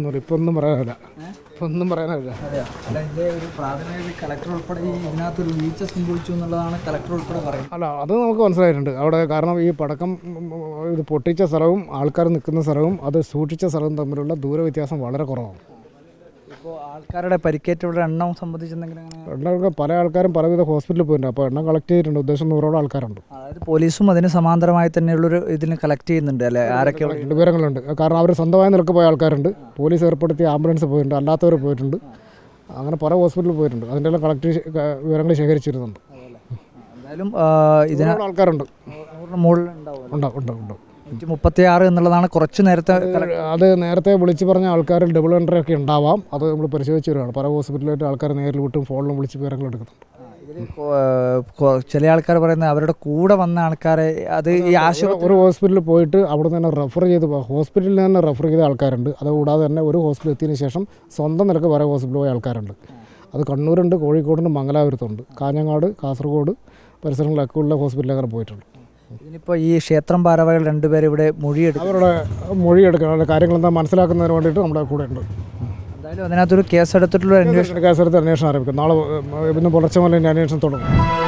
ഒന്നും ഇപ്പം ഒന്നും പറയാനില്ല ഇപ്പം ഒന്നും പറയാനില്ല അതെയോ അല്ല ഇതിന്റെ ഒരു പ്രാഥമിക കളക്ടർ ഉൾപ്പെടെ ഈ ഇതിനകത്തൊരു വീഴ്ച സംഭവിച്ചു എന്നുള്ളതാണ് കളക്ടർ ഉൾപ്പെടെ പറയുന്നത് അല്ല അത് നമുക്ക് മനസ്സിലായിട്ടുണ്ട് അവിടെ കാരണം ഈ പടക്കം ഉം, ഇത് പൊട്ടിച്ച സ്ഥലവും ആൾക്കാർ നിൽക്കുന്ന സ്ഥലവും അത് സൂക്ഷിച്ച സ്ഥലവും തമ്മിലുള്ള ദൂരവ്യത്യാസം വളരെ കുറവാണ് ഇപ്പോൾ ആൾക്കാരുടെ പരിക്കേറ്റവരുടെ എണ്ണം സംബന്ധിച്ച് എന്തെങ്കിലും അങ്ങനെ എണ്ണമൊക്കെ പല ആൾക്കാരും പലവിധ ഹോസ്പിറ്റലിൽ പോയിട്ടുണ്ട് അപ്പോൾ എണ്ണം കളക്ട് ചെയ്തിട്ടുണ്ട് ഉദ്ദേശം നൂറോളം ആൾക്കാരുണ്ട് അതായത് പോലീസും അതിന് സമാന്തരമായി തന്നെയുള്ളൊരു ഇതിന് കളക്ട് ചെയ്യുന്നുണ്ട് അല്ലേ ആരൊക്കെ രണ്ട് വിവരങ്ങളുണ്ട് കാരണം അവർ സ്വന്തമായ നിലക്ക് പോയ ആൾക്കാരുണ്ട് പോലീസ് ഏർപ്പെടുത്തിയ ആംബുലൻസ് പോയിട്ടുണ്ട് അല്ലാത്തവർ പോയിട്ടുണ്ട് അങ്ങനെ പല ഹോസ്പിറ്റലിൽ പോയിട്ടുണ്ട് അതിൻ്റെ എല്ലാം കളക്ട് വിവരങ്ങൾ ശേഖരിച്ചിരുന്നുണ്ട് എന്തായാലും ആ, ഇതിന് നൂറോളം ആൾക്കാരുണ്ട് നൂറിന് മുകളിൽ ഉണ്ടാവും ഉണ്ടാവും ഉണ്ടാവും ഉണ്ടാവും നൂറ്റി മുപ്പത്തി ആറ് എന്നുള്ളതാണ് കുറച്ച് നേരത്തെ കള- അത് നേരത്തെ വിളിച്ച് പറഞ്ഞ ആൾക്കാരിൽ ഡബിൾ എൻട്രി ഒക്കെ ഉണ്ടാവാം അത് നമ്മൾ പരിശോധിച്ച് വരുവാണ് പല ഹോസ്പിറ്റലിലായിട്ട് ആൾക്കാർ നേരിൽ വിട്ടും ഫോണിലും വിളിച്ച് വിവരങ്ങൾ എടുക്കുന്നുണ്ട് ഇതിൽ ചില ആൾക്കാർ പറയുന്നത് അവരുടെ കൂടെ വന്ന ആൾക്കാരെ അത് ഈ ആശുപത്രി ഒരു ഹോസ്പിറ്റലിൽ പോയിട്ട് അവിടെ നിന്ന് തന്നെ റെഫർ ചെയ്ത് പോ- ഹോസ്പിറ്റലിൽ തന്നെ റെഫർ ചെയ്ത ആൾക്കാരുണ്ട് അതുകൂടാതെ തന്നെ ഒരു ഹോസ്പിറ്റലിൽ എത്തിയതിന് ശേഷം സ്വന്തം നിലക്ക് വേറെ ഹോസ്പിറ്റലിൽ പോയ ആൾക്കാരുണ്ട് അത് കണ്ണൂരുണ്ട് കോഴിക്കോടുണ്ട് മംഗലാപുരത്തുണ്ട് കാഞ്ഞങ്ങാട് കാസർഗോഡ് പരിസരങ്ങളിലൊക്കെ ഉള്ള ഹോസ്പിറ്റലിലൊക്കെ പോയിട്ടുണ്ട് ഇതിനിപ്പോൾ ഈ ക്ഷേത്രം ഭാരവാഹികൾ രണ്ടുപേരും ഇവിടെ മൊഴിയെടുക്കും അവരുടെ മൊഴി എടുക്കാൻ കാര്യങ്ങളെന്താ മനസ്സിലാക്കുന്നതിന് വേണ്ടിയിട്ട് നമ്മുടെ കൂടെ ഉണ്ട് എന്തായാലും അതിനകത്തൊരു കേസെടുത്തിട്ടുള്ള ഒരു അന്വേഷണം കേസെടുത്ത് അന്വേഷണം ആരംഭിക്കും നാളെ ഏഹ്, ഇന്ന് പുലർച്ചെ മുതൽ അന്വേഷണം തുടങ്ങും